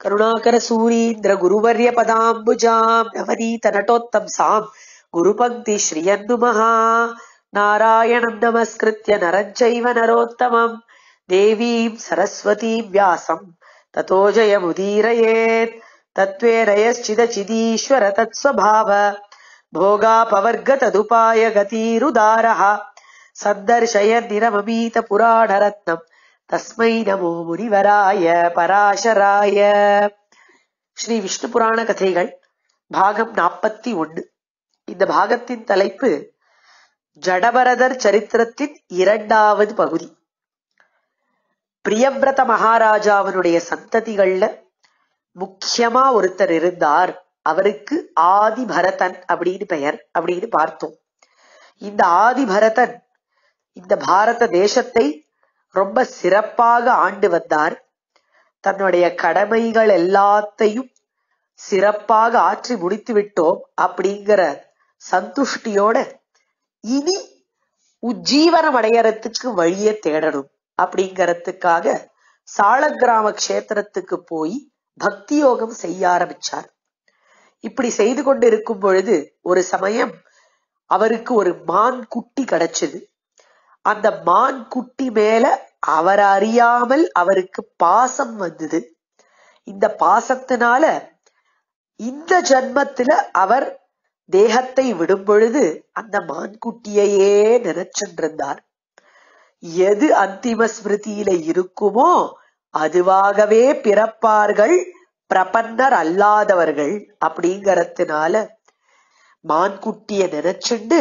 கருணாகர சூரீந்திர குருவர்ய பதாம்புஜாம் நவநீத நட்டோத்தம்சாம் குருபங்கி ஸ்ரீயன்னு மகா நாராயணம் நமஸ்கிருத்ய நரஞ்சைவ நரோத்தமம் தேவீம் சரஸ்வதீம் வியாசம் ததோ ஜயமுதீரயேத் तत्त्वेनयश्चिदचिदीश्वर तत्स्वभाव भोगापवर्ग तदुपाय गतिरुदारः सन्दर्शयन्निरममीत पुराणरत्नम् तस्मै நமோ முனிவராய பராசராய ஸ்ரீ விஷ்ணு புராண கதைகள் பாகம் நாற்பத்தி ஒண்ணு இந்த பாகத்தின் தலைப்பு ஜடபரதர் சரித்திரத்தின் இரண்டாவது பகுதி பிரியவ்ரத மகாராஜாவினுடைய சந்ததிகள்ல முக்கியமா ஒருத்தர் இருந்தார் அவருக்கு ஆதி பரதன் அப்படின்னு பெயர் அப்படின்னு பார்த்தோம் இந்த ஆதி பரதன் இந்த பாரத தேசத்தை ரொம்ப சிறப்பாக ஆண்டு வந்தார் தன்னுடைய கடமைகள் எல்லாத்தையும் சிறப்பாக ஆற்றி முடித்து விட்டோம் அப்படிங்கிற சந்துஷ்டியோட இனி உஜ்ஜீவனம் அடையறதுக்கு வழியை தேடணும் அப்படிங்கறதுக்காக சாலக்கிராம கஷேத்திரத்துக்கு போய் பக்தி யோகம் செய்ய ஆரம்பிச்சார் இப்படி செய்து கொண்டு இருக்கும் பொழுது ஒரு சமயம் அவருக்கு ஒரு மான் குட்டி கிடைச்சது அந்த மான் குட்டி மேல அவர் அறியாமல் அவருக்கு பாசம் வந்தது இந்த பாசத்தினால இந்த ஜன்மத்துல அவர் தேகத்தை விடும் பொழுது அந்த மான்குட்டியையே நினைச்சென்றிருந்தார் எது அந்திம ஸ்மிருதியில இருக்குமோ அதுவாகவே பிறப்பார்கள் பிரபன்னர் அல்லாதவர்கள் அப்படிங்கறதுனால மான்குட்டிய நினைச்சுண்டு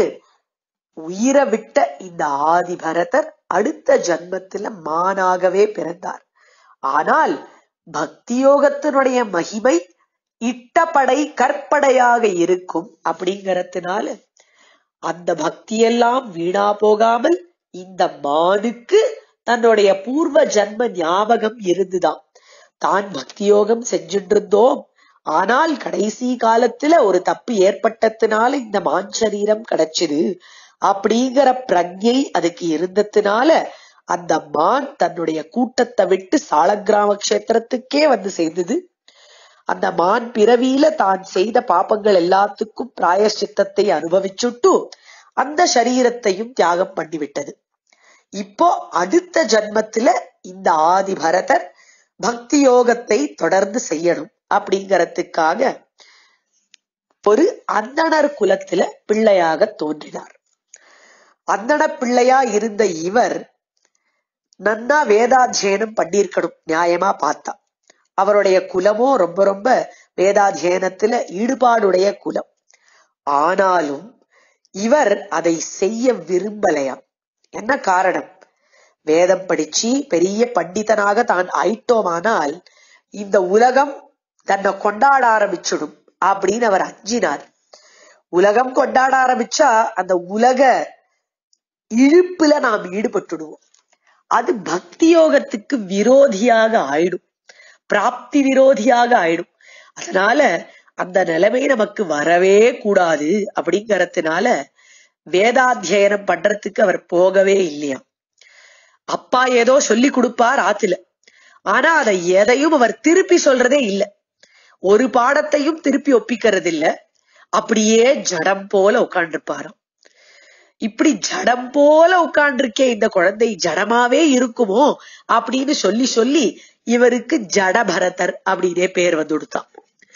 உயிரை விட்ட இந்த ஆதி பரதர் அடுத்த ஜன்மத்துல மானாகவே பிறந்தார் ஆனால் பக்தி யோகத்தினுடைய மகிமை இட்டப்படை கற்படையாக இருக்கும் அப்படிங்கறதுனால அந்த பக்தியெல்லாம் வீணா போகாமல் இந்த மானுக்கு தன்னுடைய பூர்வ ஜன்ம ஞாபகம் இருந்துதான் தான் பக்தி யோகம் செஞ்சுட்டு இருந்தோம் ஆனால் கடைசி காலத்துல ஒரு தப்பு ஏற்பட்டதுனால இந்த மான் சரீரம் கிடைச்சது அப்படிங்கிற பிரஜை அதுக்கு இருந்ததுனால அந்த மான் தன்னுடைய கூட்டத்தை விட்டு சாலக்கிராம கஷேத்திரத்துக்கே வந்து சேர்ந்தது அந்த மான் பிறவியில தான் செய்த பாப்பங்கள் எல்லாத்துக்கும் பிராயஷ்சித்தத்தை அனுபவிச்சுட்டு அந்த சரீரத்தையும் தியாகம் பண்ணிவிட்டது இப்போ அடுத்த ஜன்மத்துல இந்த ஆதி பரதர் பக்தி யோகத்தை தொடர்ந்து செய்யணும் அப்படிங்கறதுக்காக ஒரு அந்தணர் குலத்துல பிள்ளையாக தோன்றினார் அந்தண பிள்ளையா இருந்த இவர் நன்னா வேதாத்தியனம் பண்ணியிருக்கணும் நியாயமா பார்த்தா அவருடைய குலமோ ரொம்ப ரொம்ப வேதாத்தியனத்துல ஈடுபாடுடைய குலம் ஆனாலும் இவர் அதை செய்ய விரும்பலையாம் என்ன காரணம் வேதம் படிச்சு பெரிய பண்டிதனாக தான் ஆயிட்டோமானால் இந்த உலகம் தன்னை கொண்டாட ஆரம்பிச்சிடும் அப்படின்னு அவர் அஞ்சினார் உலகம் கொண்டாட ஆரம்பிச்சா அந்த உலக இழுப்புல நாம் ஈடுபட்டுடுவோம் அது பக்தி யோகத்துக்கு விரோதியாக ஆயிடும் பிராப்தி விரோதியாக ஆயிடும் அதனால அந்த நிலைமை நமக்கு வரவே கூடாது அப்படிங்கறதுனால வேதாத்தியனம் பண்றதுக்கு அவர் போகவே இல்லையா அப்பா ஏதோ சொல்லி கொடுப்பார் ஆத்துல ஆனா அதை எதையும் அவர் திருப்பி சொல்றதே இல்ல ஒரு பாடத்தையும் திருப்பி ஒப்பிக்கிறது இல்ல அப்படியே ஜடம் போல உட்காண்டிருப்பாராம் இப்படி ஜடம் போல உட்கார்ந்திருக்கே இந்த குழந்தை ஜடமாவே இருக்குமோ அப்படின்னு சொல்லி சொல்லி இவருக்கு ஜடபரதர் அப்படின்னே பேர் வந்து கொடுத்தான்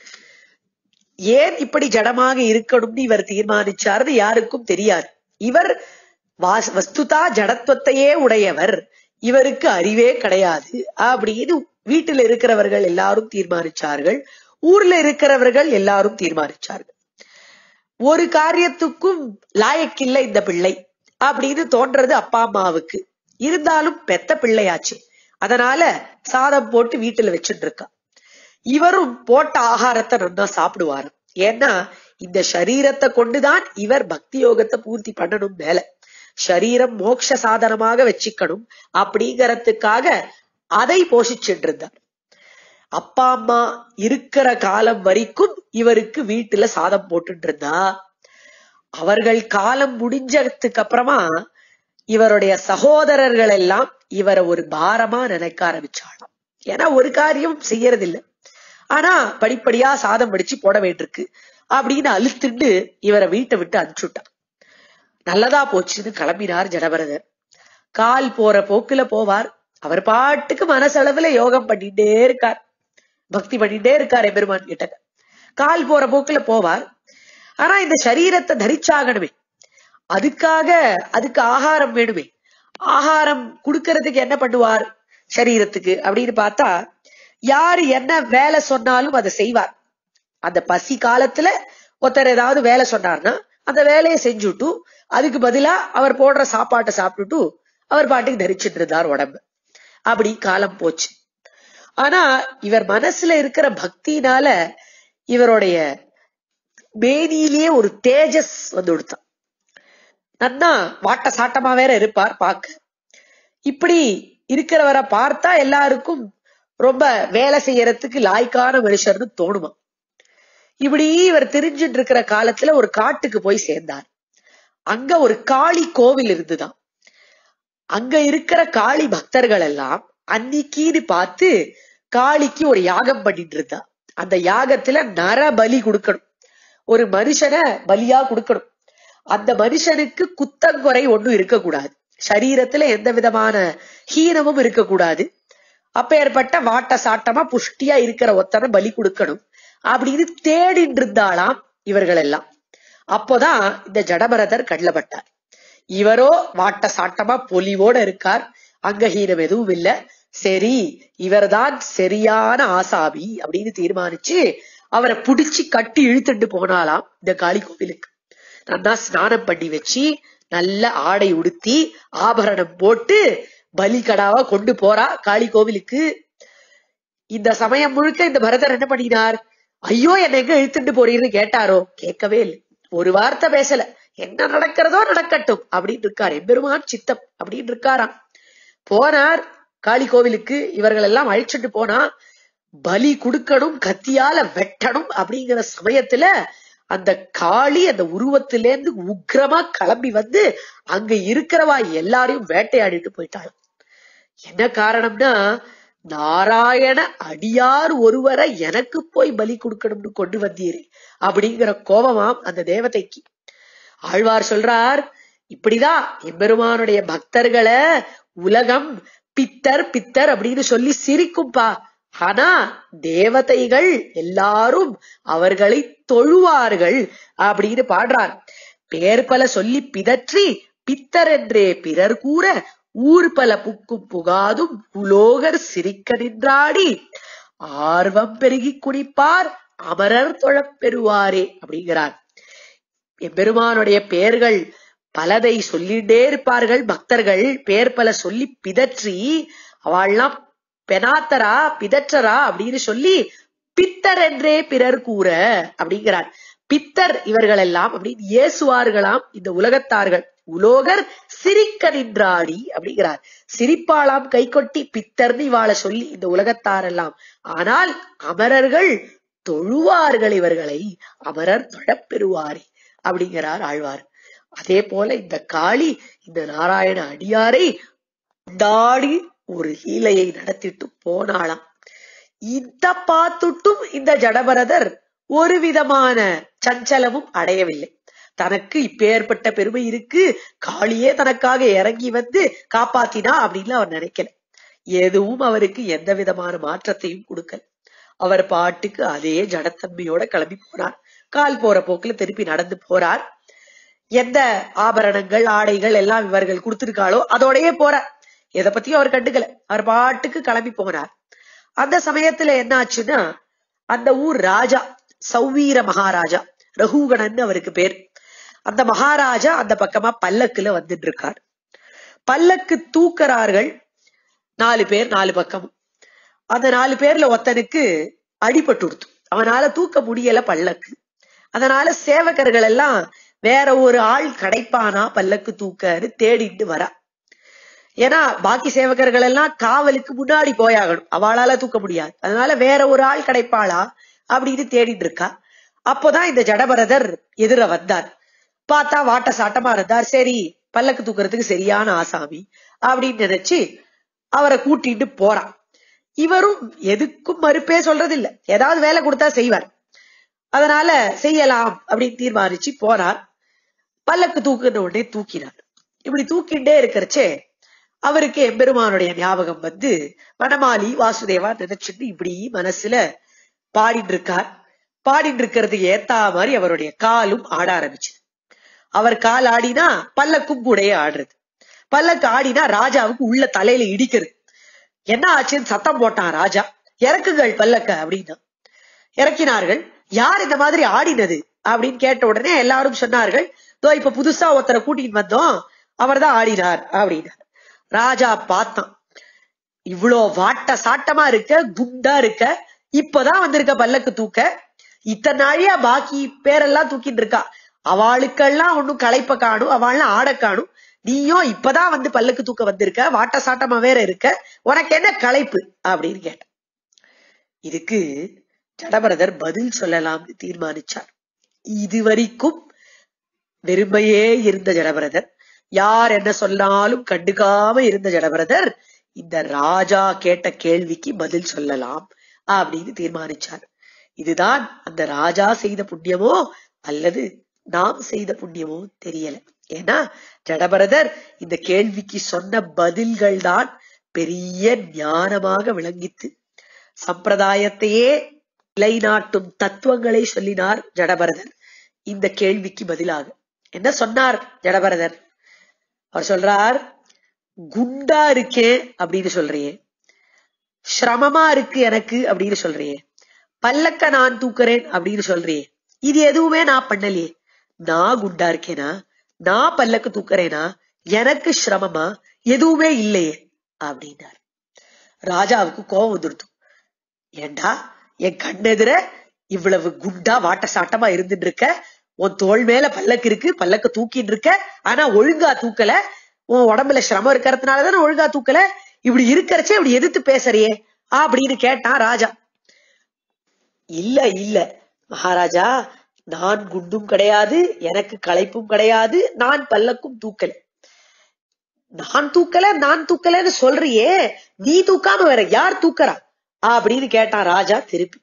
ஏன் இப்படி ஜடமாக இருக்கணும்னு இவர் தீர்மானிச்சார்னு யாருக்கும் தெரியாது இவர் வஸ்துதா ஜடத்துவத்தையே உடையவர் இவருக்கு அறிவே கிடையாது அப்படின்னு வீட்டில் இருக்கிறவர்கள் எல்லாரும் தீர்மானிச்சார்கள் ஊர்ல இருக்கிறவர்கள் எல்லாரும் தீர்மானிச்சார்கள் ஒரு காரியத்துக்கும் லாயக்கில்லை இந்த பிள்ளை அப்படின்னு தோன்றது அப்பா அம்மாவுக்கு இருந்தாலும் பெத்த பிள்ளையாச்சு அதனால சாதம் போட்டு வீட்டுல வச்சுட்டு இருக்கா இவரும் போட்ட ஆகாரத்தை நல்லா சாப்பிடுவாரு ஏன்னா இந்த சரீரத்தை கொண்டுதான் இவர் பக்தி யோகத்தை பூர்த்தி பண்ணணும் மேல சரீரம் மோட்ச சாதனமாக வச்சுக்கணும் அப்படிங்கறதுக்காக அதை போஷிச்சுட்டு இருந்தார் அப்பா அம்மா இருக்கிற காலம் வரைக்கும் இவருக்கு வீட்டுல சாதம் போட்டுட்டு இருந்தா அவர்கள் காலம் முடிஞ்சதுக்கு அப்புறமா இவருடைய சகோதரர்கள் எல்லாம் இவரை ஒரு பாரமா நினைக்க ஆரம்பிச்சாலும் ஏன்னா ஒரு காரியம் செய்யறதில்ல ஆனா படிப்படியா சாதம் வடிச்சு போட வேண்டியிருக்கு அப்படின்னு அழுத்துண்டு இவரை வீட்டை விட்டு அனுப்பிச்சுட்டான் நல்லதா போச்சுன்னு கிளம்பினார் ஜடபரதர் கால் போற போக்குல போவார் அவர் பாட்டுக்கு மனசளவுல யோகம் பண்ணிட்டே இருக்கார் பக்தி பண்ணிட்டே இருக்கார் எம்பெருமான் கிட்ட கால் போற போக்குல போவார் ஆனா இந்த சரீரத்தை தரிச்சாகணுமே அதுக்காக அதுக்கு ஆகாரம் வேணுமே ஆகாரம் கொடுக்கறதுக்கு என்ன பண்ணுவார் சரீரத்துக்கு அப்படின்னு பார்த்தா யாரு என்ன வேலை சொன்னாலும் அதை செய்வார் அந்த பசி காலத்துல ஒருத்தர் ஏதாவது வேலை சொன்னார்னா அந்த வேலையை செஞ்சுட்டு அதுக்கு பதிலா அவர் போடுற சாப்பாட்டை சாப்பிட்டுட்டு அவர் பாட்டுக்கு தரிச்சிட்டு இருந்தார் உடம்பு அப்படி காலம் போச்சு ஆனா இவர் மனசுல இருக்கிற பக்தினால இவருடைய மேனியிலேயே ஒரு தேஜஸ் வந்து கொடுத்தான் நன்னா வாட்ட சாட்டமா வேற இருப்பார் பார்க்க இப்படி இருக்கிறவரை பார்த்தா எல்லாருக்கும் ரொம்ப வேலை செய்யறதுக்கு லாய்க்கான மனுஷர்னு தோணுமா இப்படி இவர் தெரிஞ்சிட்டு இருக்கிற காலத்துல ஒரு காட்டுக்கு போய் சேர்ந்தார் அங்க ஒரு காளி கோவில் இருந்துதான் அங்க இருக்கிற காளி பக்தர்கள் எல்லாம் அன்னைக்கின்னு பார்த்து காளிக்கு ஒரு யாகம் பண்ணிட்டு இருந்தா அந்த யாகத்துல நர பலி கொடுக்கணும் ஒரு மனுஷனை பலியா கொடுக்கணும் அந்த மனுஷனுக்கு குத்தங்குறை ஒண்ணும் இருக்கக்கூடாது சரீரத்துல எந்த விதமான ஹீனமும் இருக்கக்கூடாது அப்பேற்பட்ட வாட்ட சாட்டமா புஷ்டியா இருக்கிற ஒத்தனை பலி கொடுக்கணும் அப்படின்னு தேடிட்டு இருந்தாளாம் இவர்கள் எல்லாம் அப்போதான் இந்த ஜடபரதர் கண்லப்பட்டார் இவரோ வாட்ட சாட்டமா பொலிவோட இருக்கார் அங்கஹீனம் எதுவும் இல்ல சரி இவர்தான் சரியான ஆசாபி அப்படின்னு தீர்மானிச்சு அவரை புடிச்சு கட்டி இழுத்துட்டு போனாலாம் இந்த காளி கோவிலுக்கு நல்லா ஸ்நானம் பண்ணி வச்சு நல்ல ஆடை உடுத்தி ஆபரணம் போட்டு பலி கடாவா கொண்டு போறா காளி கோவிலுக்கு இந்த சமயம் முழுக்க இந்த பரதர் என்ன பண்ணினார் ஐயோ என்ன எங்க இழுத்துட்டு போறீர்னு கேட்டாரோ கேட்கவே இல்லை ஒரு வார்த்தை பேசல என்ன நடக்கிறதோ நடக்கட்டும் அப்படின்னு இருக்கார் எம்பெருமான் சித்தம் அப்படின்னு இருக்காராம் போனார் காளி கோவிலுக்கு இவர்கள் எல்லாம் அழிச்சிட்டு போனா பலி கொடுக்கணும் கத்தியால வெட்டணும் அப்படிங்கிற சமயத்துல அந்த காளி அந்த உருவத்திலேருந்து உக்கிரமா கிளம்பி வந்து அங்க இருக்கிறவா எல்லாரையும் வேட்டையாடிட்டு போயிட்டாள் என்ன காரணம்னா நாராயண அடியார் ஒருவரை எனக்கு போய் பலி கொடுக்கணும்னு கொண்டு வந்தீரே அப்படிங்கிற கோபமாம் அந்த தேவதைக்கு ஆழ்வார் சொல்றார் இப்படிதான் எம்பெருமானுடைய பக்தர்களை உலகம் பித்தர் பித்தர் அப்படின்னு சொல்லி சிரிக்கும்பா ஆனா தேவதைகள் எல்லாரும் அவர்களை தொழுவார்கள் அப்படின்னு பாடுறார் பேர் பல சொல்லி பிதற்றி பித்தர் என்றே பிறர் கூற ஊர் பல புக்கும் புகாதும் உலோகர் சிரிக்க நின்றாடி ஆர்வம் பெருகி குனிப்பார் அமரர் தொழப் பெறுவாரே அப்படிங்கிறார் எம்பெருமானுடைய பெயர்கள் பலதை சொல்லிட்டே இருப்பார்கள் பக்தர்கள் பேர் பல சொல்லி பிதற்றி அவள்லாம் பெனாத்தரா பிதற்றரா அப்படின்னு சொல்லி பித்தர் என்றே பிறர் கூற அப்படிங்கிறார் பித்தர் இவர்கள் எல்லாம் அப்படின்னு ஏசுவார்களாம் இந்த உலகத்தார்கள் உலோகர் சிரிக்க நின்றாடி அப்படிங்கிறார் சிரிப்பாளாம் கை கொட்டி பித்தர்னு இவாள சொல்லி இந்த உலகத்தாரெல்லாம் ஆனால் அமரர்கள் தொழுவார்கள் இவர்களை அமரர் தொழப் பெறுவாரே அப்படிங்கிறார் ஆழ்வார் அதே போல இந்த காளி இந்த நாராயண அடியாரை கொண்டாடி ஒரு லீலையை நடத்திட்டு போனாளாம் இத பார்த்துட்டும் இந்த ஜடபரதர் ஒரு விதமான சஞ்சலமும் அடையவில்லை தனக்கு இப்பேற்பட்ட பெருமை இருக்கு காளியே தனக்காக இறங்கி வந்து காப்பாத்தினா அப்படின்னு அவர் நினைக்கல எதுவும் அவருக்கு எந்த விதமான மாற்றத்தையும் கொடுக்கல அவர் பாட்டுக்கு அதே ஜடத்தன்மையோட கிளம்பி போனார் கால் போற போக்குல திருப்பி நடந்து போறார் எந்த ஆபரணங்கள் ஆடைகள் எல்லாம் இவர்கள் கொடுத்திருக்காளோ அதோடயே போறார் எதை பத்தியும் அவர் கண்டுக்கல அவர் பாட்டுக்கு கிளம்பி போனார் அந்த சமயத்துல என்ன ஆச்சுன்னா அந்த ஊர் ராஜா சௌவீர மகாராஜா ரகுகணன் அவருக்கு பேர் அந்த மகாராஜா அந்த பக்கமா பல்லக்குல வந்துட்டு இருக்கார் பல்லக்கு தூக்கறார்கள் நாலு பேர் நாலு பக்கமும் அந்த நாலு பேர்ல ஒருத்தனுக்கு அடிபட்டு கொடுத்து அவனால தூக்க முடியல பல்லக்கு அதனால சேவகர்கள் எல்லாம் வேற ஒரு ஆள் கிடைப்பானா பல்லக்கு தூக்கன்னு தேடிட்டு வரா ஏன்னா பாக்கி சேவகர்கள் எல்லாம் காவலுக்கு முன்னாடி போயாகணும் அவளால தூக்க முடியாது அதனால வேற ஒரு ஆள் கிடைப்பாளா அப்படின்னு தேடிட்டு இருக்கா அப்போதான் இந்த ஜடபரதர் எதிர வந்தார் பார்த்தா வாட்ட சாட்டமா இருந்தார் சரி பல்லக்கு தூக்குறதுக்கு சரியான ஆசாமி அப்படின்னு நினைச்சு அவரை கூட்டிட்டு போறான் இவரும் எதுக்கும் மறுப்பே சொல்றதில்ல ஏதாவது வேலை கொடுத்தா செய்வார் அதனால செய்யலாம் அப்படின்னு தீர்மானிச்சு போனார் பல்லக்கு தூக்குன உடனே தூக்கினார் இப்படி தூக்கிண்டே இருக்கிறச்சே அவருக்கு எம்பெருமானுடைய ஞாபகம் வந்து வனமாலி வாசுதேவா நினைச்சுட்டு இப்படி மனசுல பாடிட்டு இருக்கார் பாடிட்டு இருக்கிறதுக்கு ஏத்தா மாதிரி அவருடைய காலும் ஆட ஆரம்பிச்சது அவர் கால் ஆடினா பல்லக்கும் கூடயே ஆடுறது பல்லக்கு ஆடினா ராஜாவுக்கு உள்ள தலையில இடிக்கிறது என்ன ஆச்சுன்னு சத்தம் போட்டான் ராஜா இறக்குங்கள் பல்லக்க அப்படின்னா இறக்கினார்கள் யார் இந்த மாதிரி ஆடினது அப்படின்னு கேட்ட உடனே எல்லாரும் சொன்னார்கள் தோ இப்ப புதுசா ஒருத்தரை கூட்டிட்டு வந்தோம் அவர்தான் ஆடினார் அப்படின்னார் ராஜா பார்த்தான் இவ்வளோ வாட்ட சாட்டமா இருக்க குண்டா இருக்க இப்பதான் வந்திருக்க பல்லக்கு தூக்க இத்தனை நாழியா பாக்கி பேரெல்லாம் தூக்கிட்டு இருக்கா அவளுக்கெல்லாம் ஒண்ணும் களைப்ப காணும் அவள்லாம் ஆட காணும் நீயும் இப்பதான் வந்து பல்லக்கு தூக்க வந்திருக்க வாட்ட சாட்டமா வேற இருக்க உனக்கு என்ன களைப்பு அப்படின்னு கேட்டான் இதுக்கு ஜடபரதர் பதில் சொல்லலாம்னு தீர்மானிச்சார் இதுவரைக்கும் வெறுமையே இருந்த ஜடபரதர் யார் என்ன சொன்னாலும் கண்டுக்காம இருந்த ஜடபரதர் இந்த ராஜா கேட்ட கேள்விக்கு பதில் சொல்லலாம் அப்படின்னு தீர்மானிச்சார் இதுதான் அந்த ராஜா செய்த புண்ணியமோ அல்லது நாம் செய்த புண்ணியமோ தெரியல ஏன்னா ஜடபரதர் இந்த கேள்விக்கு சொன்ன பதில்கள் தான் பெரிய ஞானமாக விளங்கித்து சம்பிரதாயத்தையே நிலைநாட்டும் தத்துவங்களை சொல்லினார் ஜடபரதர் இந்த கேள்விக்கு பதிலாக என்ன சொன்னார் ஜடபரதர் அவர் சொல்றார் குண்டா இருக்கேன் அப்படின்னு சொல்றியே சிரமமா இருக்கு எனக்கு அப்படின்னு சொல்றியே பல்லக்க நான் தூக்குறேன் அப்படின்னு சொல்றியே இது எதுவுமே நான் பண்ணலையே நான் குண்டா இருக்கேனா நான் பல்லக்கு தூக்குறேனா எனக்கு சிரமமா எதுவுமே இல்லையே அப்படின்னார் ராஜாவுக்கு கோபம் வந்துடுத்து ஏண்டா என் கண்ணெதிர இவ்வளவு குண்டா வாட்ட சாட்டமா இருந்துட்டு இருக்க உன் தோள் மேல பல்லக்கு இருக்கு பல்லக்க தூக்கிட்டு இருக்க ஆனா ஒழுங்கா தூக்கல உன் உடம்புல சிரமம் இருக்கிறதுனாலதானே ஒழுங்கா தூக்கல இப்படி இருக்கிறச்சே இப்படி எதிர்த்து பேசுறியே அப்படின்னு கேட்டான் ராஜா இல்ல இல்ல மகாராஜா நான் குண்டும் கிடையாது எனக்கு களைப்பும் கிடையாது நான் பல்லக்கும் தூக்கல நான் தூக்கல நான் தூக்கலன்னு சொல்றியே நீ தூக்காம வேற யார் தூக்கறா அப்படின்னு கேட்டான் ராஜா திருப்பி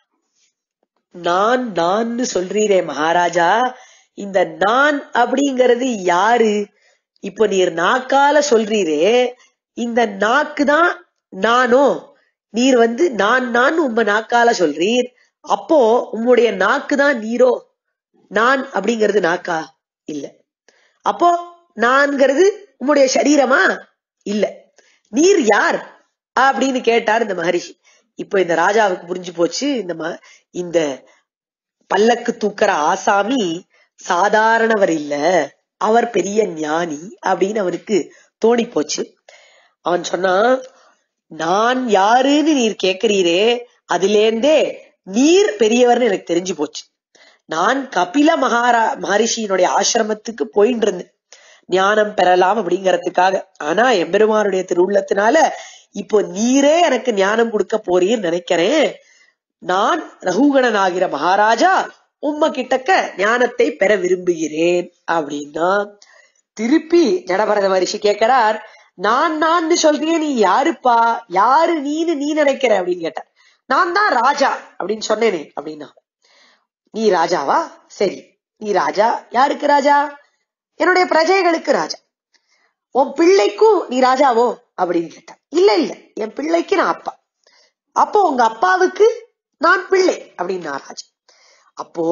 நான் நான்னு சொல்றீரே மகாராஜா இந்த நான் அப்படிங்கறது யாரு இப்ப நீர் நாக்கால சொல்றீரே இந்த நாக்கு தான் நானோ நீர் வந்து நான் நான் உம்ம நாக்கால சொல்றீர் அப்போ உம்முடைய நாக்கு தான் நீரோ நான் அப்படிங்கிறது நாக்கா இல்ல அப்போ நான்கிறது உம்முடைய சரீரமா இல்ல நீர் யார் அப்படின்னு கேட்டார் இந்த மகரிஷி இப்போ இந்த ராஜாவுக்கு புரிஞ்சு போச்சு இந்த ம இந்த பல்லக்கு தூக்குற ஆசாமி சாதாரணவர் இல்ல அவர் பெரிய ஞானி அப்படின்னு அவனுக்கு தோணி போச்சு அவன் சொன்னான் நான் யாருன்னு நீர் கேக்குறீரே அதிலேந்தே நீர் பெரியவர்னு எனக்கு தெரிஞ்சு போச்சு நான் கபில மகாரா மகரிஷியினுடைய ஆசிரமத்துக்கு போயிட்டு இருந்தேன் ஞானம் பெறலாம் அப்படிங்கறதுக்காக ஆனா எம்பெருமானுடைய திருவுள்ளத்தினால இப்போ நீரே எனக்கு ஞானம் கொடுக்க போறீர் நினைக்கிறேன் நான் ரகுகணன் ஆகிற மகாராஜா உம்ம கிட்டக்க ஞானத்தை பெற விரும்புகிறேன் அப்படின்னா திருப்பி ஜடபரத மகரிஷி கேட்கிறார் நான் நான் சொல்றேன் நீ யாருப்பா யாரு நீன்னு நீ நினைக்கிற அப்படின்னு கேட்டார் நான் தான் ராஜா அப்படின்னு சொன்னேனே அப்படின்னா நீ ராஜாவா சரி நீ ராஜா யாருக்கு ராஜா என்னுடைய பிரஜைகளுக்கு ராஜா உன் பிள்ளைக்கும் நீ ராஜாவோ அப்படின்னு கேட்டான் இல்ல இல்ல என் பிள்ளைக்கு நான் அப்பா அப்போ உங்க அப்பாவுக்கு நான் பிள்ளை அப்படின்னு ராஜா அப்போ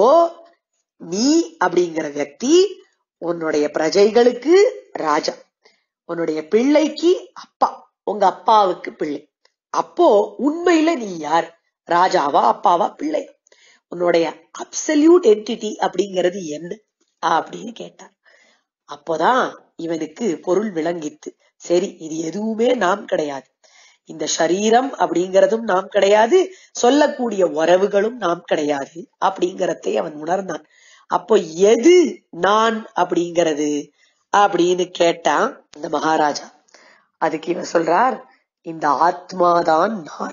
நீ அப்படிங்கிற வியக்தி உன்னுடைய பிரஜைகளுக்கு ராஜா உன்னுடைய பிள்ளைக்கு அப்பா உங்க அப்பாவுக்கு பிள்ளை அப்போ உண்மையில நீ யார் ராஜாவா அப்பாவா பிள்ளை உன்னுடைய அப்சல்யூட் என்டிட்டி அப்படிங்கிறது என்ன அப்படின்னு கேட்டார் அப்போதான் இவனுக்கு பொருள் விளங்கித்து சரி இது எதுவுமே நாம் கிடையாது இந்த சரீரம் அப்படிங்கறதும் நாம் கிடையாது சொல்லக்கூடிய உறவுகளும் நாம் கிடையாது அப்படிங்கறதை அவன் உணர்ந்தான் அப்போ எது நான் அப்படிங்கிறது அப்படின்னு கேட்டான் இந்த மகாராஜா அதுக்கு இவன் சொல்றார் இந்த ஆத்மாதான் நான்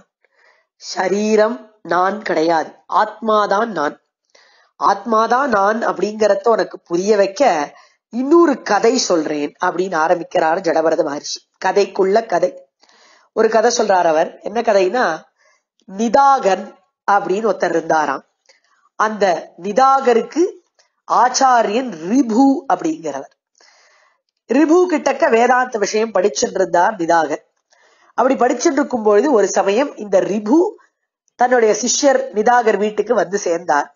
சரீரம் நான் கிடையாது ஆத்மாதான் நான் ஆத்மாதான் நான் அப்படிங்கறத உனக்கு புரிய வைக்க இன்னொரு கதை சொல்றேன் அப்படின்னு ஆரம்பிக்கிறார் ஜடபரத மகர்ஷி கதைக்குள்ள கதை ஒரு கதை சொல்றார் அவர் என்ன கதைனா நிதாகன் அப்படின்னு ஒருத்தர் இருந்தாராம் அந்த நிதாகருக்கு ஆச்சாரியன் ரிபு அப்படிங்கிறவர் ரிபு கிட்டக்க வேதாந்த விஷயம் படிச்சுட்டு இருந்தார் நிதாகர் அப்படி படிச்சுட்டு இருக்கும் பொழுது ஒரு சமயம் இந்த ரிபு தன்னுடைய சிஷ்யர் நிதாகர் வீட்டுக்கு வந்து சேர்ந்தார்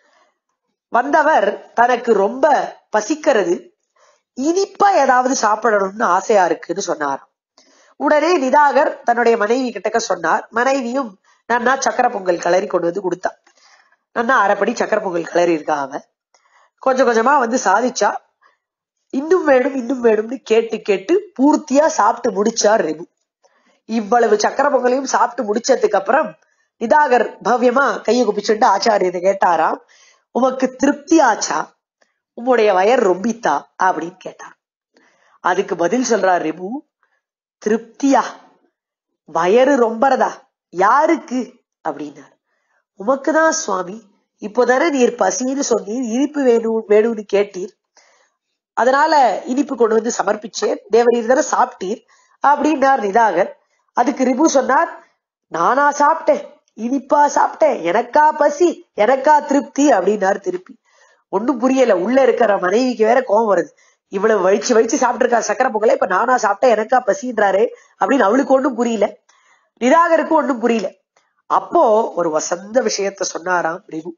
வந்தவர் தனக்கு ரொம்ப பசிக்கிறது இனிப்பா ஏதாவது சாப்பிடணும்னு ஆசையா இருக்குன்னு சொன்னார் உடனே நிதாகர் தன்னுடைய மனைவி கிட்டக்க சொன்னார் மனைவியும் நன்னா சக்கரை பொங்கல் கிளறி கொண்டு வந்து கொடுத்தா நன்னா அரைப்படி சக்கரை பொங்கல் கிளறி இருக்கா அவன் கொஞ்சம் கொஞ்சமா வந்து சாதிச்சா இன்னும் வேணும் இன்னும் வேணும்னு கேட்டு கேட்டு பூர்த்தியா சாப்பிட்டு முடிச்சார் ரெபு இவ்வளவு சக்கரை பொங்கலையும் சாப்பிட்டு முடிச்சதுக்கு அப்புறம் நிதாகர் பவ்யமா கையை குப்பிச்சுட்டு ஆச்சாரியனை கேட்டாராம் உமக்கு திருப்தி ஆச்சா உம்முடைய வயர் ரொம்பித்தா அப்படின்னு கேட்டார் அதுக்கு பதில் சொல்றார் ரெபு திருப்தியா வயறு ரொம்பறதா யாருக்கு அப்படின்னார் உமக்குதான் சுவாமி இப்போதானே நீர் பசின்னு சொன்னீர் இனிப்பு வேணும் வேணும்னு கேட்டீர் அதனால இனிப்பு கொண்டு வந்து சமர்ப்பிச்சேன் தேவரீர் தானே சாப்பிட்டீர் அப்படின்னார் நிதாகர் அதுக்கு ரிபு சொன்னார் நானா சாப்பிட்டேன் இனிப்பா சாப்பிட்டேன் எனக்கா பசி எனக்கா திருப்தி அப்படின்னார் திருப்பி ஒண்ணும் புரியல உள்ள இருக்கிற மனைவிக்கு வேற கோபம் வருது இவ்வளவு வழிச்சு வழிச்சு சாப்பிட்டு சக்கரை பொங்கலை இப்ப நானா சாப்பிட்டேன் எனக்கா பசின்றாரு அப்படின்னு அவளுக்கு ஒண்ணும் புரியல நிராகருக்கு ஒண்ணும் புரியல அப்போ ஒரு வசந்த விஷயத்த சொன்னாராம் ரிபு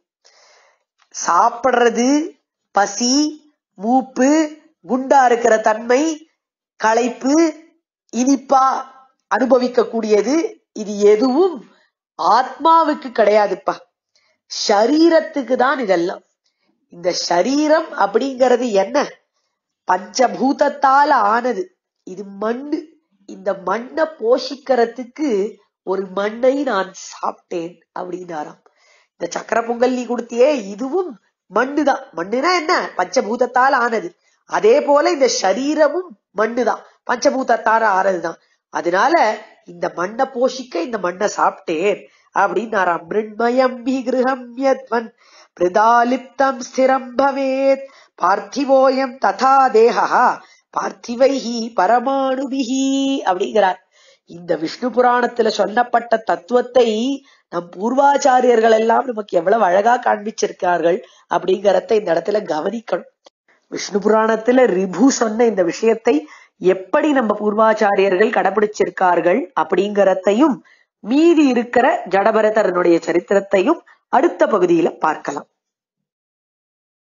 சாப்பிடுறது பசி மூப்பு குண்டா இருக்கிற தன்மை களைப்பு இனிப்பா அனுபவிக்க கூடியது இது எதுவும் ஆத்மாவுக்கு கிடையாதுப்பா ஷரீரத்துக்கு தான் இதெல்லாம் இந்த ஷரீரம் அப்படிங்கிறது என்ன பஞ்சபூதத்தால ஆனது இது மண்ணு இந்த மண்ணை போஷிக்கிறதுக்கு ஒரு மண்ணை நான் சாப்பிட்டேன் அப்படின்னாராம் இந்த சக்கர பொங்கல் நீ கொடுத்தியே இதுவும் மண்ணுதான் மண்ணுனா என்ன பஞ்சபூதத்தால் ஆனது அதே போல இந்த சரீரமும் மண்ணுதான் பஞ்சபூதத்தால ஆனதுதான் அதனால இந்த மண்ணை போஷிக்க இந்த மண்ணை சாப்பிட்டேன் அப்படின்னாராம் மிருண்மயம் ஹி கிரகம் யத்வன் பிரதாலிப்தம் ஸ்திரம் பவேத் பார்த்திவோயம் ததா தேகா பார்த்திவைஹி பரமாணுபிஹி அப்படிங்கிறார் இந்த விஷ்ணு புராணத்துல சொல்லப்பட்ட தத்துவத்தை நம் பூர்வாச்சாரியர்கள் எல்லாம் நமக்கு எவ்வளவு அழகா காண்பிச்சிருக்கார்கள் அப்படிங்கறத இந்த இடத்துல கவனிக்கணும் விஷ்ணு புராணத்துல ரிபு சொன்ன இந்த விஷயத்தை எப்படி நம்ம பூர்வாச்சாரியர்கள் கடைபிடிச்சிருக்கார்கள் அப்படிங்கறதையும் மீதி இருக்கிற ஜடபரதரனுடைய சரித்திரத்தையும் அடுத்த பகுதியில பார்க்கலாம்